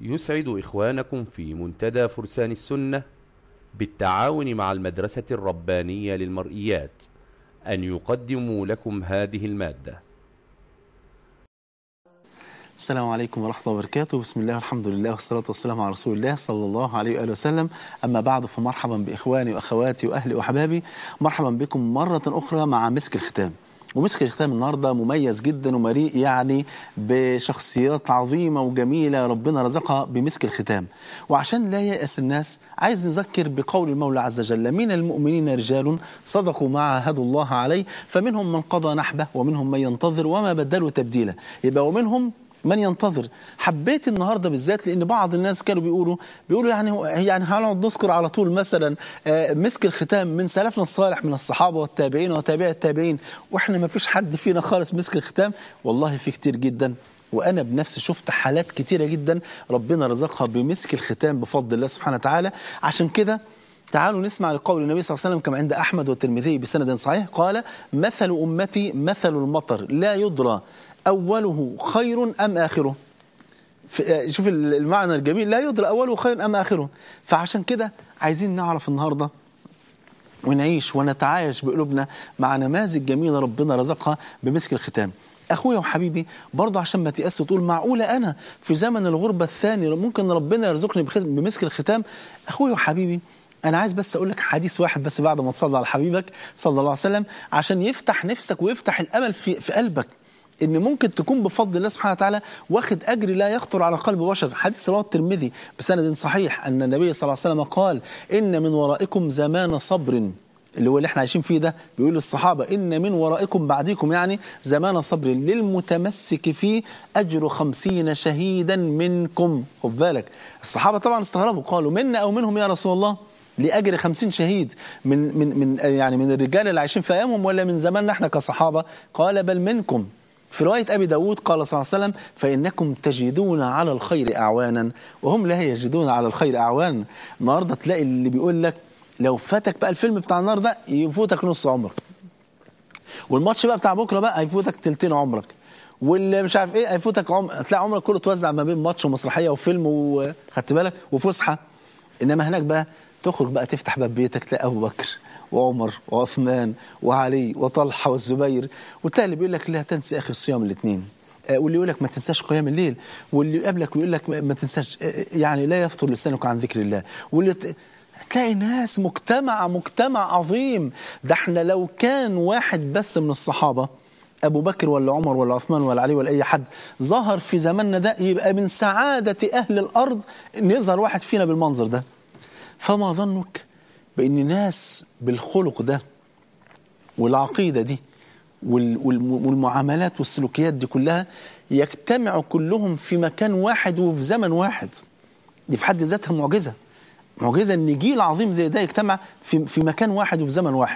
يسعد إخوانكم في منتدى فرسان السنة بالتعاون مع المدرسة الربانية للمرئيات أن يقدموا لكم هذه المادة السلام عليكم ورحمة الله وبركاته بسم الله والحمد لله والصلاة والسلام على رسول الله صلى الله عليه وآله وسلم أما بعد فمرحبا بإخواني وأخواتي وأهلي وأحبابي مرحبا بكم مرة أخرى مع مسك الختام ومسك الختام النهارده مميز جدا ومليء يعني بشخصيات عظيمه وجميله ربنا رزقها بمسك الختام وعشان لا ييأس الناس عايز نذكر بقول المولى عز وجل من المؤمنين رجال صدقوا ما عاهدوا الله عليه فمنهم من قضى نحبه ومنهم من ينتظر وما بدلوا تبديلا يبقى ومنهم من ينتظر حبيت النهارده بالذات لان بعض الناس كانوا بيقولوا بيقولوا يعني يعني هنقعد نذكر على طول مثلا مسك الختام من سلفنا الصالح من الصحابه والتابعين وتابع التابعين واحنا ما فيش حد فينا خالص مسك الختام والله في كتير جدا وانا بنفسي شفت حالات كتيره جدا ربنا رزقها بمسك الختام بفضل الله سبحانه وتعالى عشان كده تعالوا نسمع لقول النبي صلى الله عليه وسلم كما عند احمد والترمذي بسند صحيح قال مثل امتي مثل المطر لا يدرى أوله خير أم آخره شوف المعنى الجميل لا يدرى أوله خير أم آخره فعشان كده عايزين نعرف النهاردة ونعيش ونتعايش بقلوبنا مع نماذج جميلة ربنا رزقها بمسك الختام اخويا وحبيبي برضه عشان ما تيأس وتقول معقوله انا في زمن الغربه الثاني ممكن ربنا يرزقني بمسك الختام اخويا وحبيبي انا عايز بس اقول لك حديث واحد بس بعد ما تصلي على حبيبك صلى الله عليه وسلم عشان يفتح نفسك ويفتح الامل في في قلبك ان ممكن تكون بفضل الله سبحانه وتعالى واخد اجر لا يخطر على قلب بشر حديث رواه الترمذي بسند صحيح ان النبي صلى الله عليه وسلم قال ان من ورائكم زمان صبر اللي هو اللي احنا عايشين فيه ده بيقول للصحابة إن من ورائكم بعدكم يعني زمان صبر للمتمسك فيه أجر خمسين شهيدا منكم خد بالك الصحابة طبعا استغربوا قالوا منا أو منهم يا رسول الله لأجر خمسين شهيد من من من يعني من الرجال اللي عايشين في أيامهم ولا من زماننا احنا كصحابة قال بل منكم في رواية أبي داود قال صلى الله عليه وسلم فإنكم تجدون على الخير أعوانا وهم لا يجدون على الخير أعوانا النهاردة تلاقي اللي بيقول لك لو فاتك بقى الفيلم بتاع النهار ده يفوتك نص عمرك والماتش بقى بتاع بكرة بقى هيفوتك تلتين عمرك واللي مش عارف ايه هيفوتك عمر تلاقي عمرك كله توزع ما بين ماتش ومسرحيه وفيلم وخدت بالك وفسحه انما هناك بقى تخرج بقى تفتح باب بيتك تلاقي ابو بكر وعمر وعثمان وعلي وطلحه والزبير وتلاقي اللي بيقول لك لا تنسى اخي الصيام الاثنين واللي يقول لك ما تنساش قيام الليل واللي يقابلك ويقول لك ما تنساش يعني لا يفطر لسانك عن ذكر الله واللي تلاقي ناس مجتمع مجتمع عظيم ده احنا لو كان واحد بس من الصحابه ابو بكر ولا عمر ولا عثمان ولا علي ولا اي حد ظهر في زماننا ده يبقى من سعاده اهل الارض ان يظهر واحد فينا بالمنظر ده فما ظنك بان ناس بالخلق ده والعقيده دي والمعاملات والسلوكيات دي كلها يجتمعوا كلهم في مكان واحد وفي زمن واحد دي في حد ذاتها معجزه معجزه ان جيل عظيم زي ده يجتمع في في مكان واحد وفي زمن واحد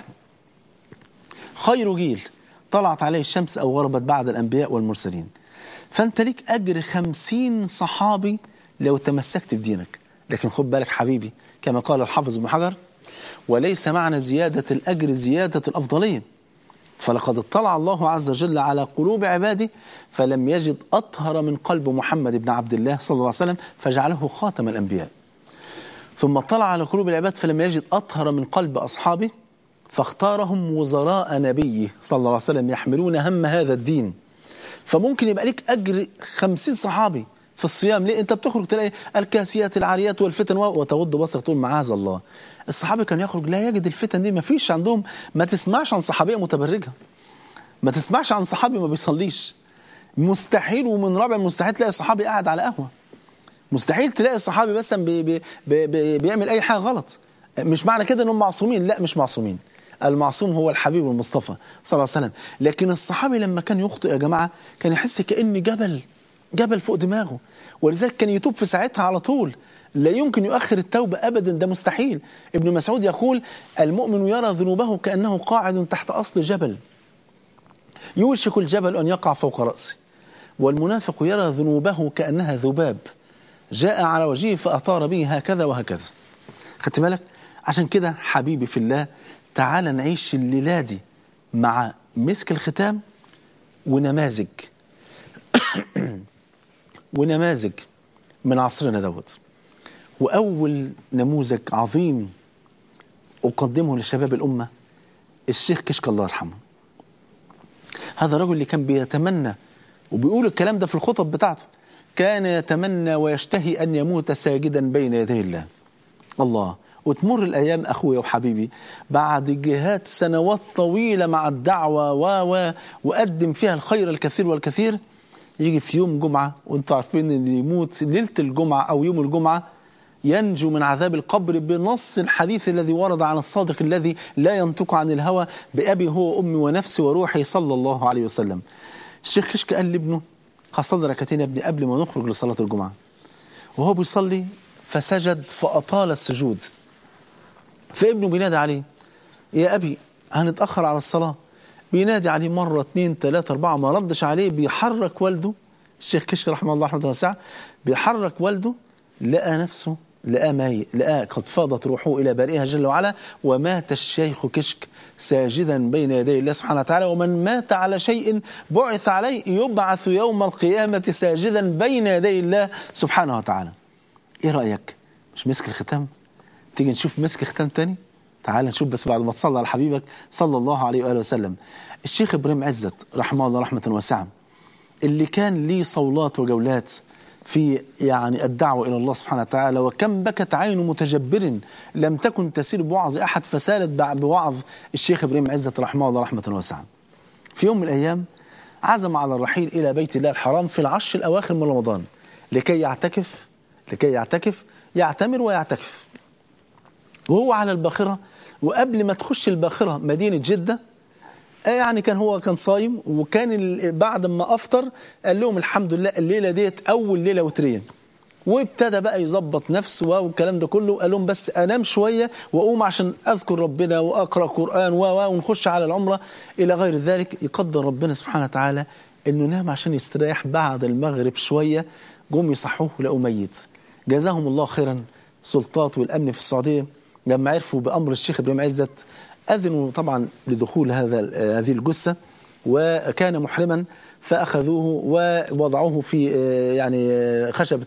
خير جيل طلعت عليه الشمس او غربت بعد الانبياء والمرسلين فانت ليك اجر خمسين صحابي لو تمسكت بدينك لكن خد بالك حبيبي كما قال الحافظ ابن حجر وليس معنى زيادة الأجر زيادة الأفضلية فلقد اطلع الله عز وجل على قلوب عباده فلم يجد أطهر من قلب محمد بن عبد الله صلى الله عليه وسلم فجعله خاتم الأنبياء ثم اطلع على قلوب العباد فلم يجد أطهر من قلب أصحابه فاختارهم وزراء نبيه صلى الله عليه وسلم يحملون هم هذا الدين فممكن يبقى لك أجر خمسين صحابي في الصيام ليه انت بتخرج تلاقي الكاسيات العاريات والفتن وتغض بصرك تقول معاذ الله الصحابي كان يخرج لا يجد الفتن دي ما فيش عندهم ما تسمعش عن صحابيه متبرجه ما تسمعش عن صحابي ما بيصليش مستحيل ومن رابع المستحيل تلاقي صحابي قاعد على قهوه مستحيل تلاقي صحابي مثلا بي بي بي بي بيعمل اي حاجه غلط مش معنى كده انهم معصومين لا مش معصومين المعصوم هو الحبيب المصطفى صلى الله عليه وسلم لكن الصحابي لما كان يخطئ يا جماعه كان يحس كان جبل جبل فوق دماغه ولذلك كان يتوب في ساعتها على طول لا يمكن يؤخر التوبة أبدا ده مستحيل ابن مسعود يقول المؤمن يرى ذنوبه كأنه قاعد تحت أصل جبل يوشك الجبل أن يقع فوق رأسه والمنافق يرى ذنوبه كأنها ذباب جاء على وجهه فأطار به هكذا وهكذا خدت بالك عشان كده حبيبي في الله تعال نعيش الليلة دي مع مسك الختام ونماذج ونماذج من عصرنا دوت وأول نموذج عظيم أقدمه لشباب الأمة الشيخ كشك الله يرحمه هذا الرجل اللي كان بيتمنى وبيقول الكلام ده في الخطب بتاعته كان يتمنى ويشتهي أن يموت ساجدا بين يدي الله الله وتمر الأيام أخويا وحبيبي بعد جهاد سنوات طويلة مع الدعوة و و وقدم فيها الخير الكثير والكثير يجي في يوم جمعة وانتوا عارفين ان اللي يموت ليلة الجمعة أو يوم الجمعة ينجو من عذاب القبر بنص الحديث الذي ورد عن الصادق الذي لا ينطق عن الهوى بأبي هو أمي ونفسي وروحي صلى الله عليه وسلم الشيخ كشك قال لابنه هصلي ركعتين يا ابني قبل ما نخرج لصلاة الجمعة وهو بيصلي فسجد فأطال السجود فابنه بينادي عليه يا أبي هنتأخر على الصلاة بينادي عليه مرة اثنين ثلاثة أربعة ما ردش عليه بيحرك والده الشيخ كشك رحمه الله رحمه الله واسعة بيحرك والده لقى نفسه لقى ماي لقى قد فاضت روحه إلى بارئها جل وعلا ومات الشيخ كشك ساجدا بين يدي الله سبحانه وتعالى ومن مات على شيء بعث عليه يبعث يوم القيامة ساجدا بين يدي الله سبحانه وتعالى ايه رأيك مش مسك الختام تيجي نشوف مسك ختام تاني تعال نشوف بس بعد ما تصلى على حبيبك صلى الله عليه وآله وسلم الشيخ إبراهيم عزت رحمه الله رحمة واسعة اللي كان ليه صولات وجولات في يعني الدعوة إلى الله سبحانه وتعالى وكم بكت عين متجبر لم تكن تسير بوعظ أحد فسالت بوعظ الشيخ إبراهيم عزت رحمه الله رحمة واسعة في يوم من الأيام عزم على الرحيل إلى بيت الله الحرام في العشر الأواخر من رمضان لكي يعتكف لكي يعتكف يعتمر ويعتكف وهو على الباخرة وقبل ما تخش الباخرة مدينة جدة يعني كان هو كان صايم وكان بعد ما افطر قال لهم الحمد لله الليله ديت اول ليله وتريه وابتدى بقى يظبط نفسه والكلام ده كله قال لهم بس انام شويه واقوم عشان اذكر ربنا واقرا قران و ونخش على العمره الى غير ذلك يقدر ربنا سبحانه وتعالى انه نام عشان يستريح بعد المغرب شويه جم يصحوه لقوا ميت جزاهم الله خيرا سلطات والامن في السعوديه لما عرفوا بامر الشيخ ابراهيم عزت أذنوا طبعا لدخول هذا هذه الجثة وكان محرما فأخذوه ووضعوه في يعني خشبة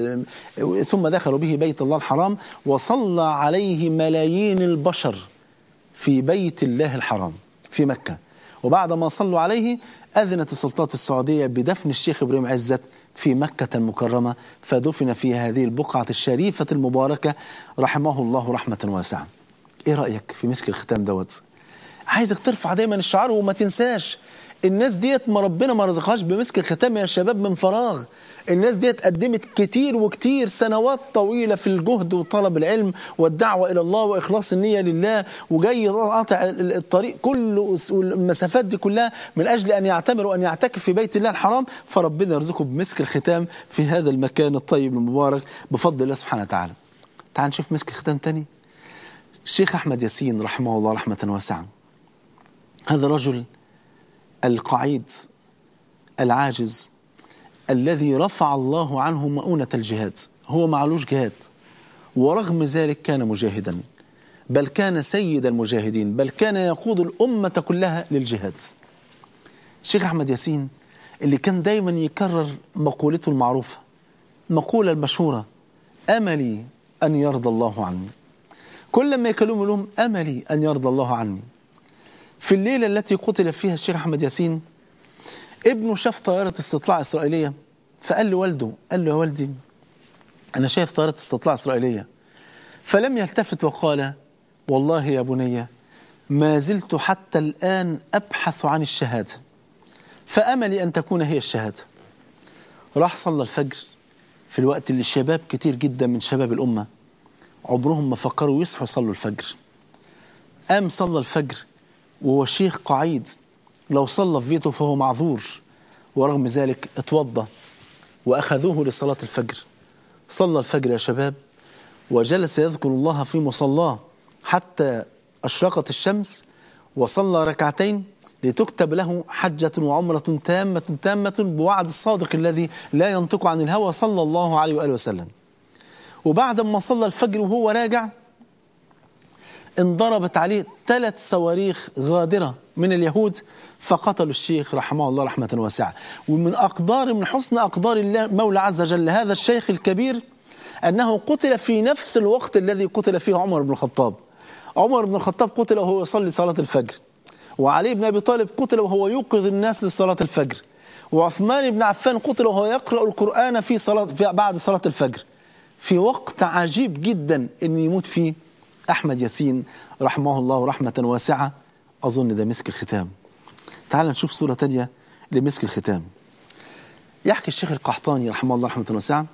ثم دخلوا به بيت الله الحرام وصلى عليه ملايين البشر في بيت الله الحرام في مكة وبعد ما صلوا عليه أذنت السلطات السعودية بدفن الشيخ إبراهيم عزت في مكة المكرمة فدفن في هذه البقعة الشريفة المباركة رحمه الله رحمة واسعة ايه رأيك في مسك الختام دوت عايزك ترفع دايما الشعار وما تنساش الناس ديت ما ربنا ما رزقهاش بمسك الختام يا شباب من فراغ الناس ديت قدمت كتير وكتير سنوات طويلة في الجهد وطلب العلم والدعوة إلى الله وإخلاص النية لله وجاي قاطع الطريق كله والمسافات دي كلها من أجل أن يعتمر وأن يعتكف في بيت الله الحرام فربنا يرزقه بمسك الختام في هذا المكان الطيب المبارك بفضل الله سبحانه وتعالى تعال نشوف مسك الختام تاني الشيخ أحمد ياسين رحمه الله رحمة واسعة هذا الرجل القعيد العاجز الذي رفع الله عنه مؤونة الجهاد هو معلوش جهاد ورغم ذلك كان مجاهدا بل كان سيد المجاهدين بل كان يقود الأمة كلها للجهاد الشيخ أحمد ياسين اللي كان دايما يكرر مقولته المعروفة مقولة المشهورة أملي أن يرضى الله عني كل ما يكلموا لهم أملي أن يرضى الله عني في الليلة التي قتل فيها الشيخ أحمد ياسين ابنه شاف طائرة استطلاع إسرائيلية فقال لوالده قال له يا والدي أنا شايف طائرة استطلاع إسرائيلية فلم يلتفت وقال والله يا بني ما زلت حتى الآن أبحث عن الشهادة فأملي أن تكون هي الشهادة راح صلى الفجر في الوقت اللي الشباب كتير جدا من شباب الأمة عمرهم ما فكروا يصحوا يصلوا الفجر قام صلى الفجر وهو شيخ قعيد لو صلى في بيته فهو معذور ورغم ذلك اتوضى وأخذوه لصلاة الفجر صلى الفجر يا شباب وجلس يذكر الله في مصلاه حتى أشرقت الشمس وصلى ركعتين لتكتب له حجة وعمرة تامة تامة بوعد الصادق الذي لا ينطق عن الهوى صلى الله عليه وآله وسلم وبعد ما صلى الفجر وهو راجع انضربت عليه ثلاث صواريخ غادرة من اليهود فقتلوا الشيخ رحمه الله رحمة واسعة ومن أقدار من حسن أقدار الله مولى عز وجل هذا الشيخ الكبير أنه قتل في نفس الوقت الذي قتل فيه عمر بن الخطاب عمر بن الخطاب قتل وهو يصلي صلاة الفجر وعلي بن أبي طالب قتل وهو يوقظ الناس لصلاة الفجر وعثمان بن عفان قتل وهو يقرأ القرآن في صلاة في بعد صلاة الفجر في وقت عجيب جدا أن يموت فيه أحمد ياسين رحمه الله رحمة واسعة أظن ده مسك الختام تعال نشوف صورة تانية لمسك الختام يحكي الشيخ القحطاني رحمه الله رحمة واسعة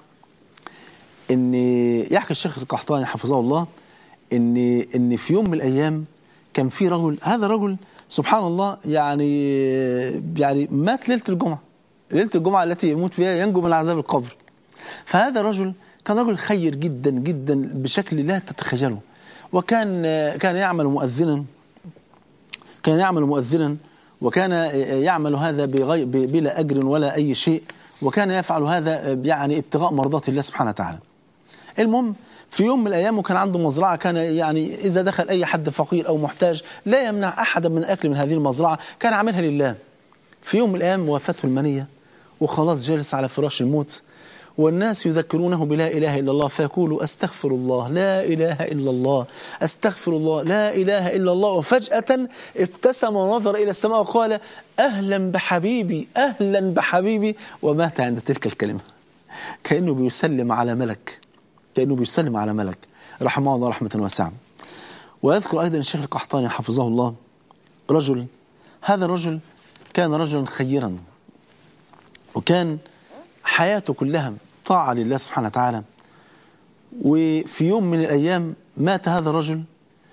ان يحكي الشيخ القحطاني حفظه الله ان ان في يوم من الايام كان في رجل هذا رجل سبحان الله يعني يعني مات ليله الجمعه ليله الجمعه التي يموت فيها ينجو من عذاب القبر فهذا الرجل كان رجل خير جدا جدا بشكل لا تتخيله وكان كان يعمل مؤذنا كان يعمل مؤذنا وكان يعمل هذا بغي بلا اجر ولا اي شيء وكان يفعل هذا يعني ابتغاء مرضات الله سبحانه وتعالى المهم في يوم من الايام وكان عنده مزرعه كان يعني اذا دخل اي حد فقير او محتاج لا يمنع احدا من الاكل من هذه المزرعه كان عاملها لله في يوم من الايام وافته المنيه وخلاص جالس على فراش الموت والناس يذكرونه بلا اله الا الله فيقول استغفر الله لا اله الا الله استغفر الله لا اله الا الله وفجاه ابتسم ونظر الى السماء وقال اهلا بحبيبي اهلا بحبيبي ومات عند تلك الكلمه كانه بيسلم على ملك كأنه بيسلم على ملك رحمه الله رحمة واسعة ويذكر أيضا الشيخ القحطاني حفظه الله رجل هذا الرجل كان رجلا خيرا وكان حياته كلها طاعة لله سبحانه وتعالى وفي يوم من الأيام مات هذا الرجل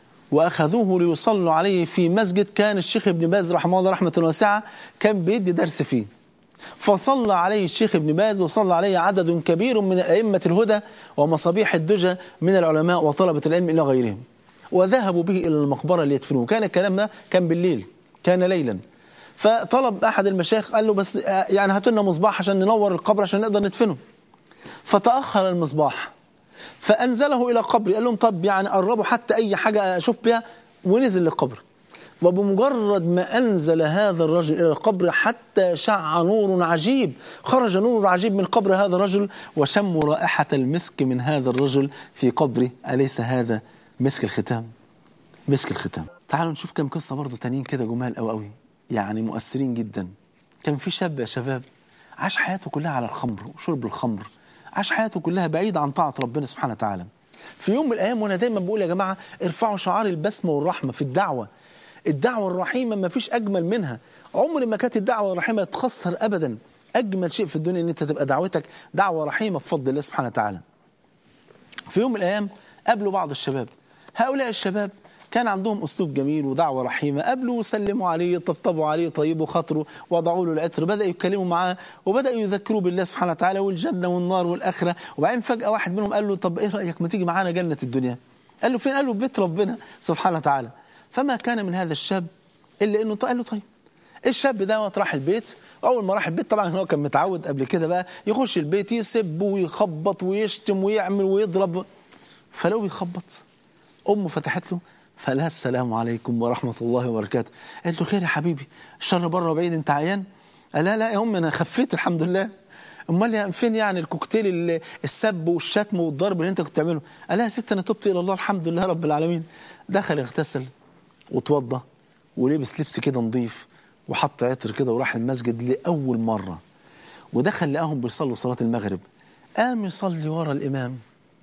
وأخذوه ليصلوا عليه في مسجد كان الشيخ ابن باز رحمه الله رحمة واسعة كان بيدي درس فيه فصلى عليه الشيخ ابن باز وصلى عليه عدد كبير من أئمة الهدى ومصابيح الدجى من العلماء وطلبة العلم إلى غيرهم وذهبوا به إلى المقبرة ليدفنوه كان الكلام ده كان بالليل كان ليلا فطلب أحد المشايخ قال له بس يعني هاتوا لنا مصباح عشان ننور القبر عشان نقدر ندفنه فتأخر المصباح فأنزله إلى قبر قال لهم طب يعني قربوا حتى أي حاجة أشوف بها ونزل للقبر وبمجرد ما أنزل هذا الرجل إلى القبر حتى شع نور عجيب خرج نور عجيب من قبر هذا الرجل وشموا رائحة المسك من هذا الرجل في قبره أليس هذا مسك الختام مسك الختام تعالوا نشوف كم قصة برضو تانيين كده جمال أو قوي يعني مؤثرين جدا كان في شاب يا شباب عاش حياته كلها على الخمر وشرب الخمر عاش حياته كلها بعيد عن طاعة ربنا سبحانه وتعالى في يوم من الأيام وأنا دايما بقول يا جماعة ارفعوا شعار البسمة والرحمة في الدعوة الدعوة الرحيمة ما فيش أجمل منها عمر ما كانت الدعوة الرحيمة تخسر أبدا أجمل شيء في الدنيا أن أنت تبقى دعوتك دعوة رحيمة بفضل الله سبحانه وتعالى في يوم من الأيام قابلوا بعض الشباب هؤلاء الشباب كان عندهم أسلوب جميل ودعوة رحيمة قابلوا وسلموا عليه طبطبوا عليه طيبوا خاطره وضعوا له العطر بدأوا يتكلموا معاه وبدأوا يذكروا بالله سبحانه وتعالى والجنة والنار والآخرة وبعدين فجأة واحد منهم قال له طب إيه رأيك ما تيجي معانا جنة الدنيا قال له فين قال له بيت ربنا سبحانه وتعالى فما كان من هذا الشاب إلا أنه قال له طيب الشاب ده راح البيت أول ما راح البيت طبعا هو كان متعود قبل كده بقى يخش البيت يسب ويخبط ويشتم ويعمل ويضرب فلو بيخبط أمه فتحت له فقال السلام عليكم ورحمة الله وبركاته قالت له خير يا حبيبي الشر بره بعيد انت عيان قال لا لا يا أم أنا خفيت الحمد لله امال فين يعني الكوكتيل السب والشتم والضرب اللي انت كنت بتعمله قال يا ست انا تبت الى الله الحمد لله رب العالمين دخل اغتسل وتوضى ولبس لبس كده نظيف وحط عطر كده وراح المسجد لأول مرة ودخل لقاهم بيصلوا صلاة المغرب قام يصلي ورا الإمام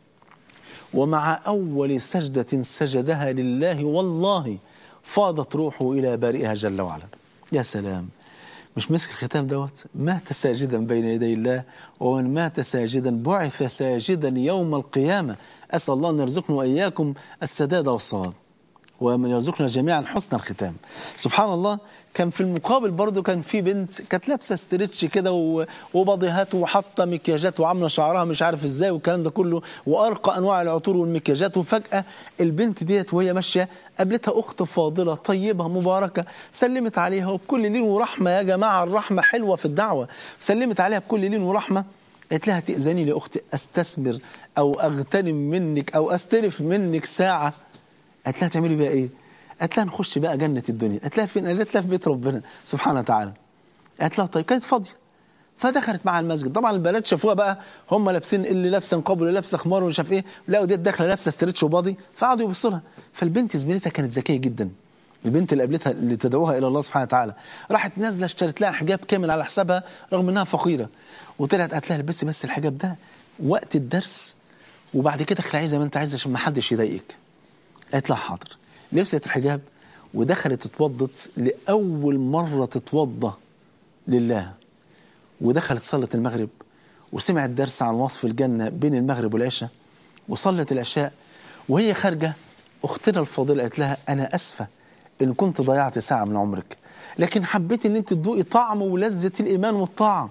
ومع أول سجدة سجدها لله والله فاضت روحه إلى بارئها جل وعلا يا سلام مش مسك الختام دوت مات ساجدا بين يدي الله ومن مات ساجدا بعث ساجدا يوم القيامة أسأل الله أن يرزقنا وإياكم السداد والصواب ومن يرزقنا جميعا حسن الختام سبحان الله كان في المقابل برضه كان في بنت كانت لابسه ستريتش كده وبضيهات وحاطه مكياجات وعامله شعرها مش عارف ازاي والكلام ده كله وارقى انواع العطور والمكياجات وفجاه البنت ديت وهي ماشيه قابلتها اخت فاضله طيبه مباركه سلمت عليها وبكل لين ورحمه يا جماعه الرحمه حلوه في الدعوه سلمت عليها بكل لين ورحمه قالت لها تأذني لأختي أستثمر أو أغتنم منك أو أستلف منك ساعة قالت لها تعملي بيها ايه قالت لها نخش بقى جنه الدنيا قالت لها فين قالت لها في بيت ربنا سبحانه وتعالى قالت لها طيب كانت فاضيه فدخلت معها المسجد طبعا البنات شافوها بقى هم لابسين اللي لابسه نقاب واللي لابسه خمار ومش عارف ايه لقوا ديت داخله لابسه ستريتش وباضي فقعدوا يبصوا لها فالبنت زميلتها كانت ذكيه جدا البنت اللي قابلتها اللي تدعوها الى الله سبحانه وتعالى راحت نازله اشترت لها حجاب كامل على حسابها رغم انها فقيره وطلعت قالت لها لبسي بس الحجاب ده وقت الدرس وبعد كده اخلعيه زي ما انت عايزه عشان ما حدش يضايقك قالت لها حاضر لبست الحجاب ودخلت اتوضت لاول مره تتوضى لله ودخلت صلت المغرب وسمعت درس عن وصف الجنة بين المغرب والعشاء وصلت العشاء وهي خارجة أختنا الفاضلة قالت لها أنا أسفة إن كنت ضيعت ساعة من عمرك لكن حبيت إن أنت تذوقي طعم ولذة الإيمان والطاعة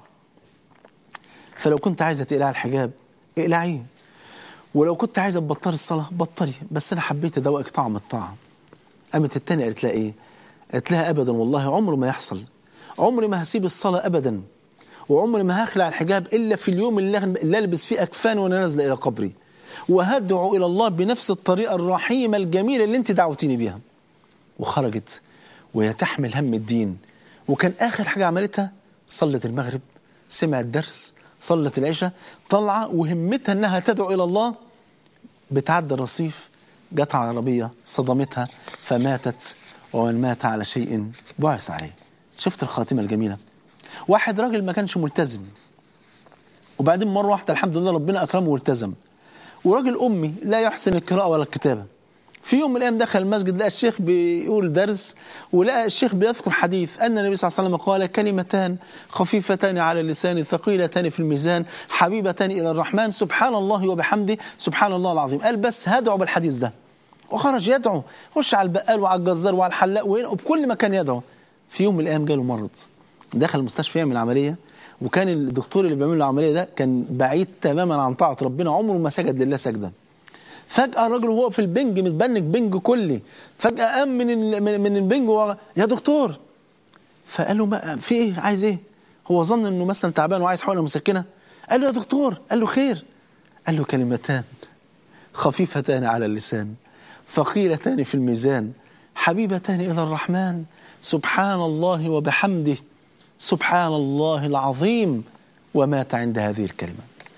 فلو كنت عايزة تقلعي الحجاب اقلعيه ولو كنت عايزة تبطلي الصلاة بطلي بس أنا حبيت أذوقك طعم الطاعة قامت التانية قالت لها إيه؟ قالت لها أبدا والله عمره ما يحصل عمري ما هسيب الصلاة أبدا وعمري ما هخلع الحجاب إلا في اليوم اللي اللي ألبس فيه أكفان وأنا نازلة إلى قبري وهدعو إلى الله بنفس الطريقة الرحيمة الجميلة اللي أنت دعوتيني بيها وخرجت وهي تحمل هم الدين وكان آخر حاجة عملتها صلت المغرب سمعت درس صلت العشاء طلعة وهمتها أنها تدعو إلى الله بتعدى الرصيف جت عربية صدمتها فماتت ومن مات على شيء بعث عليه شفت الخاتمة الجميلة واحد راجل ما كانش ملتزم وبعدين مرة واحدة الحمد لله ربنا أكرمه والتزم وراجل أمي لا يحسن القراءة ولا الكتابة في يوم من الأيام دخل المسجد لقى الشيخ بيقول درس ولقى الشيخ بيذكر حديث أن النبي صلى الله عليه وسلم قال كلمتان خفيفتان على اللسان ثقيلتان في الميزان حبيبتان إلى الرحمن سبحان الله وبحمده سبحان الله العظيم قال بس هدعو بالحديث ده وخرج يدعو خش على البقال وعلى الجزار وعلى الحلاق وفي كل مكان يدعو في يوم من الأيام جاله مرض دخل المستشفى يعمل عملية وكان الدكتور اللي بيعمل له العملية ده كان بعيد تماما عن طاعة ربنا عمره ما سجد لله سجدة فجأة الراجل وهو في البنج متبنج بنج كلي فجأة قام من ال- من البنج وهو يا دكتور فقال له ما في ايه عايز ايه هو ظن انه مثلا تعبان وعايز حقنه مسكنه قال له يا دكتور قال له خير قال له كلمتان خفيفتان على اللسان ثقيلتان في الميزان حبيبتان الى الرحمن سبحان الله وبحمده سبحان الله العظيم ومات عند هذه الكلمه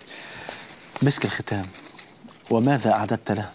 مسك الختام وماذا اعددت له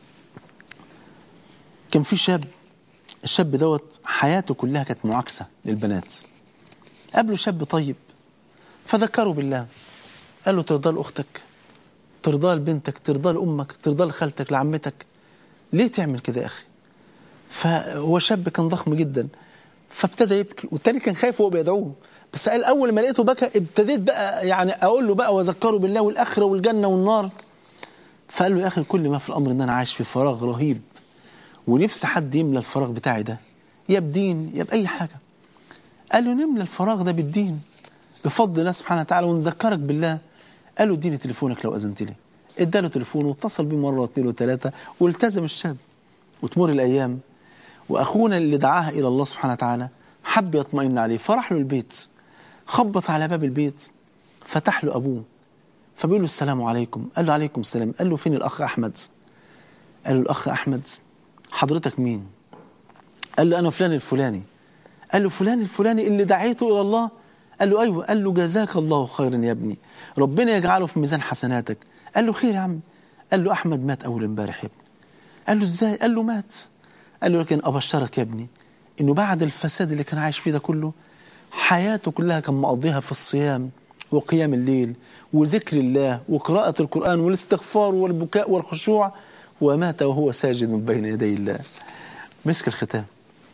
كان في شاب الشاب دوت حياته كلها كانت معاكسة للبنات قابله شاب طيب فذكره بالله قال له ترضى لأختك ترضى لبنتك ترضى لأمك ترضى لخالتك لعمتك ليه تعمل كده يا أخي فهو شاب كان ضخم جدا فابتدى يبكي والتاني كان خايف وهو بيدعوه بس قال أول ما لقيته بكى ابتديت بقى يعني أقول له بقى وأذكره بالله والآخرة والجنة والنار فقال له يا أخي كل ما في الأمر إن أنا عايش في فراغ رهيب ونفسي حد يملى الفراغ بتاعي ده يا بدين يا بأي حاجة قال له نملى الفراغ ده بالدين بفضل الله سبحانه وتعالى ونذكرك بالله قال له اديني تليفونك لو أذنت لي اداله تليفونه واتصل بيه مرة واثنين وثلاثة والتزم الشاب وتمر الأيام وأخونا اللي دعاها إلى الله سبحانه وتعالى حب يطمئن عليه فراح له البيت خبط على باب البيت فتح له أبوه فبيقول له السلام عليكم قال له عليكم السلام قال له فين الأخ أحمد قال له الأخ أحمد حضرتك مين قال له أنا فلان الفلاني قال له فلان الفلاني اللي دعيته إلى الله قال له أيوة قال له جزاك الله خيرا يا ابني ربنا يجعله في ميزان حسناتك قال له خير يا عم قال له أحمد مات أول امبارح يا ابني قال له إزاي قال له مات قال له لكن أبشرك يا ابني إنه بعد الفساد اللي كان عايش فيه ده كله حياته كلها كان مقضيها في الصيام وقيام الليل وذكر الله وقراءة القرآن والاستغفار والبكاء والخشوع ومات وهو ساجد بين يدي الله مسك الختام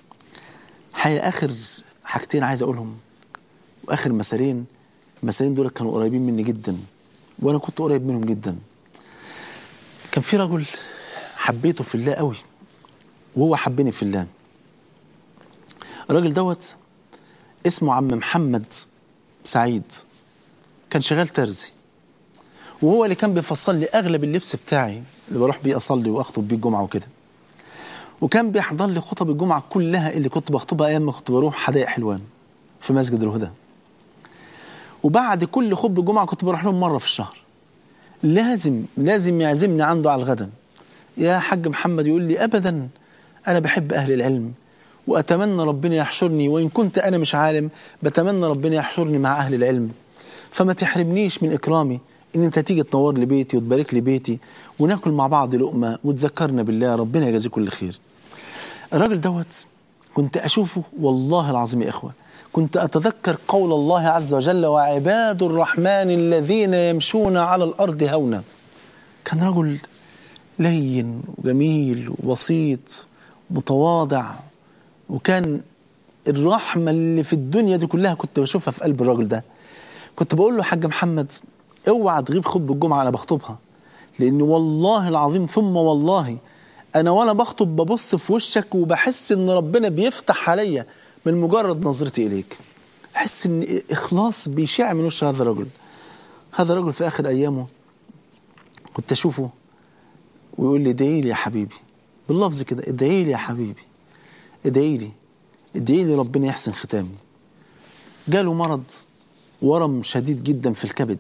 حقيقة آخر حاجتين عايز أقولهم وآخر مثالين المثالين دول كانوا قريبين مني جدا وأنا كنت قريب منهم جدا كان في رجل حبيته في الله قوي وهو حبني في الله الراجل دوت اسمه عم محمد سعيد كان شغال ترزي وهو اللي كان بيفصل لي اغلب اللبس بتاعي اللي بروح بيه اصلي واخطب بيه الجمعه وكده وكان بيحضر لي خطب الجمعه كلها اللي كنت بخطبها ايام ما كنت بروح حدائق حلوان في مسجد الهدى وبعد كل خطبه جمعه كنت بروح لهم مره في الشهر لازم لازم يعزمني عنده على الغدا يا حاج محمد يقول لي ابدا أنا بحب أهل العلم وأتمنى ربنا يحشرني وإن كنت أنا مش عالم بتمنى ربنا يحشرني مع أهل العلم فما تحرمنيش من إكرامي إن أنت تيجي تنور لي بيتي وتبارك لي بيتي وناكل مع بعض لقمة وتذكرنا بالله ربنا يجازيه كل خير الراجل دوت كنت أشوفه والله العظيم يا إخوة كنت أتذكر قول الله عز وجل وعباد الرحمن الذين يمشون على الأرض هونا كان رجل لين وجميل وبسيط متواضع وكان الرحمة اللي في الدنيا دي كلها كنت بشوفها في قلب الراجل ده كنت بقول له حاج محمد اوعى تغيب خطبة الجمعة أنا بخطبها لأن والله العظيم ثم والله أنا وأنا بخطب ببص في وشك وبحس إن ربنا بيفتح عليا من مجرد نظرتي إليك أحس إن إخلاص بيشع من وش هذا الرجل هذا الرجل في آخر أيامه كنت أشوفه ويقول لي ادعي لي يا حبيبي باللفظ كده ادعي لي يا حبيبي ادعي لي ادعي لي ربنا يحسن ختامي جاله مرض ورم شديد جدا في الكبد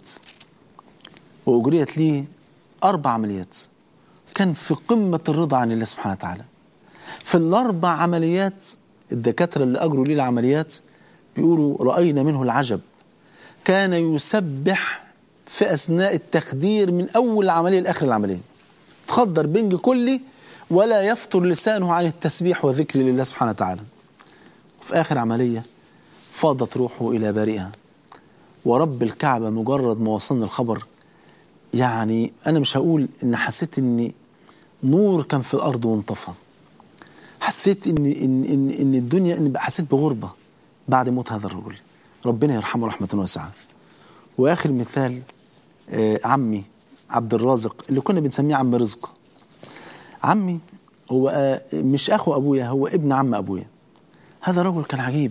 وأجريت ليه أربع عمليات كان في قمة الرضا عن الله سبحانه وتعالى في الأربع عمليات الدكاترة اللي أجروا ليه العمليات بيقولوا رأينا منه العجب كان يسبح في أثناء التخدير من أول العملية لآخر العملية تخدر بنج كلي ولا يفطر لسانه عن التسبيح والذكر لله سبحانه وتعالى في آخر عملية فاضت روحه إلى بارئها ورب الكعبة مجرد ما وصلنا الخبر يعني أنا مش هقول إن حسيت إن نور كان في الأرض وانطفى حسيت إن إن إن, إن الدنيا إن حسيت بغربة بعد موت هذا الرجل ربنا يرحمه رحمة واسعة وآخر مثال آه عمي عبد الرازق اللي كنا بنسميه عم رزق عمي هو آه مش أخو أبويا هو ابن عم أبويا هذا رجل كان عجيب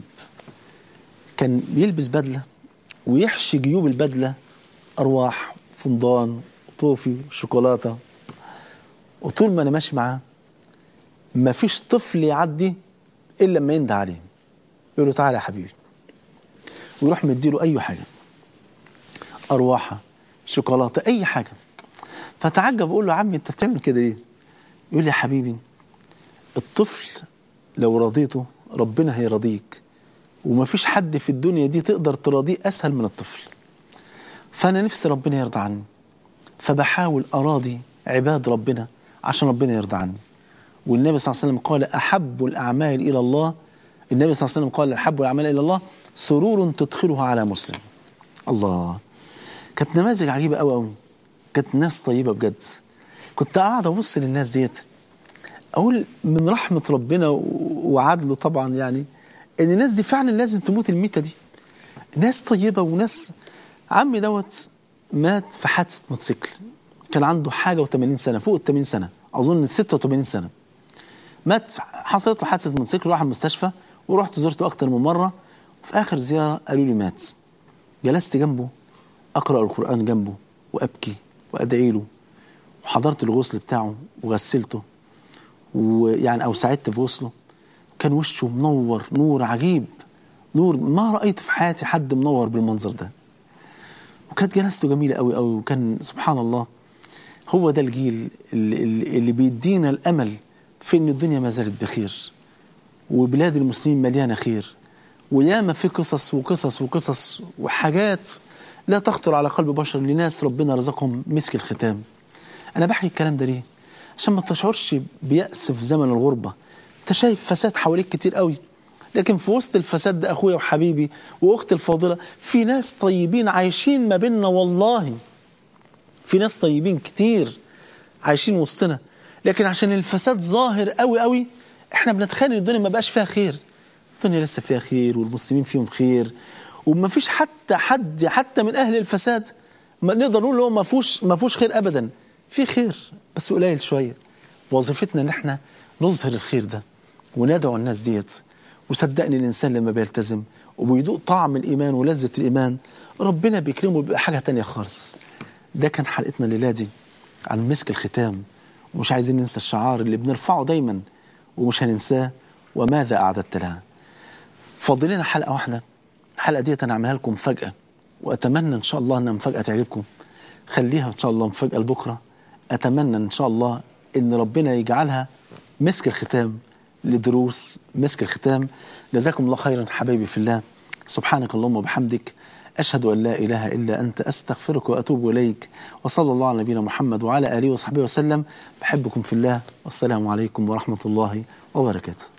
كان بيلبس بدلة ويحشي جيوب البدلة أرواح فندان طوفي شوكولاتة وطول ما أنا ماشي معاه ما فيش طفل يعدي إلا لما يندى عليه يقول له تعالى يا حبيبي ويروح مديله أي حاجة أرواحة شوكولاتة أي حاجة فتعجب أقول له عمي أنت بتعمل كده إيه؟ يقول لي يا حبيبي الطفل لو رضيته ربنا هيرضيك ومفيش حد في الدنيا دي تقدر تراضيه أسهل من الطفل فأنا نفسي ربنا يرضى عني فبحاول أراضي عباد ربنا عشان ربنا يرضى عني والنبي صلى الله عليه وسلم قال أحب الأعمال إلى الله النبي صلى الله عليه وسلم قال أحب الأعمال إلى الله سرور تدخلها على مسلم الله كانت نماذج عجيبة أوي أوي كانت ناس طيبة بجد كنت قاعد أبص للناس ديت أقول من رحمة ربنا وعدله طبعا يعني إن الناس دي فعلا لازم تموت الميتة دي ناس طيبة وناس عمي دوت مات في حادثة موتوسيكل كان عنده حاجة و80 سنة فوق ال 80 سنة أظن 86 سنة مات حصلت له حادثة موتوسيكل راح المستشفى ورحت زرته أكتر من مرة في آخر زيارة قالوا لي مات جلست جنبه أقرأ القرآن جنبه وأبكي وأدعي له وحضرت الغسل بتاعه وغسلته ويعني أو ساعدت في غسله كان وشه منور نور عجيب نور ما رأيت في حياتي حد منور بالمنظر ده وكانت جنازته جميلة قوي قوي وكان سبحان الله هو ده الجيل اللي, اللي بيدينا الأمل في أن الدنيا ما زالت بخير وبلاد المسلمين مليانة خير وياما في قصص وقصص وقصص وحاجات لا تخطر على قلب بشر لناس ربنا رزقهم مسك الختام أنا بحكي الكلام ده ليه عشان ما تشعرش بيأس في زمن الغربة انت شايف فساد حواليك كتير قوي لكن في وسط الفساد ده اخويا وحبيبي واختي الفاضله في ناس طيبين عايشين ما بيننا والله في ناس طيبين كتير عايشين وسطنا لكن عشان الفساد ظاهر قوي قوي احنا بنتخيل ان الدنيا ما بقاش فيها خير الدنيا لسه فيها خير والمسلمين فيهم خير وما فيش حتى حد حتى من اهل الفساد ما نقدر نقول هو ما فيهوش ما فيهوش خير ابدا في خير بس قليل شويه وظيفتنا ان احنا نظهر الخير ده وندعو الناس ديت وصدقني الإنسان لما بيلتزم وبيدوق طعم الإيمان ولذة الإيمان ربنا بيكرمه بيبقى حاجة تانية خالص ده كان حلقتنا الليلة دي عن مسك الختام ومش عايزين ننسى الشعار اللي بنرفعه دايما ومش هننساه وماذا أعددت لها فاضل لنا حلقة واحدة الحلقة ديت أنا أعملها لكم مفاجأة وأتمنى إن شاء الله أنها مفاجأة تعجبكم خليها إن شاء الله مفاجأة لبكرة أتمنى إن شاء الله إن ربنا يجعلها مسك الختام لدروس مسك الختام جزاكم الله خيرا حبايبي في الله سبحانك اللهم وبحمدك أشهد أن لا إله إلا أنت أستغفرك وأتوب إليك وصلى الله على نبينا محمد وعلى آله وصحبه وسلم بحبكم في الله والسلام عليكم ورحمة الله وبركاته